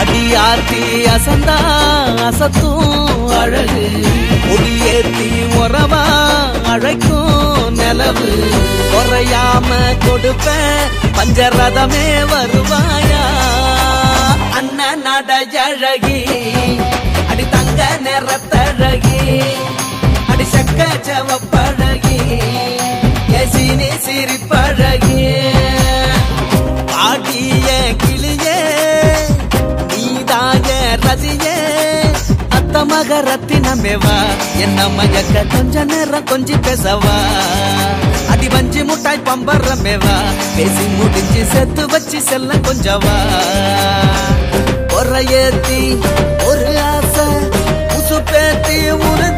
அடியாத்தி அசந்தா அசத்தும் அழகு ஒளியேத்தி உறவா அழைக்கும் நிலவு குறையாம கொடுப்பேன் பஞ்சரதமே வருவாயா அண்ணன் நடையழகி அடி தங்க நிறத்தழகி அடி சக்க செவப்பழகி எசினி சிரிப்பழகி ஆடிய கிளியே நீதாய ரசியே அத்த மக ரத்தினமேவா என்ன மயக்க கொஞ்ச நேரம் கொஞ்சி பேசவா அடி வஞ்சி முட்டாய் பம்பரமேவா பேசி முடிஞ்சு செத்து வச்சு செல்ல கொஞ்சவா ஒரு ஏத்தி ஒரு ஆசை உசு பேத்தி ஒரு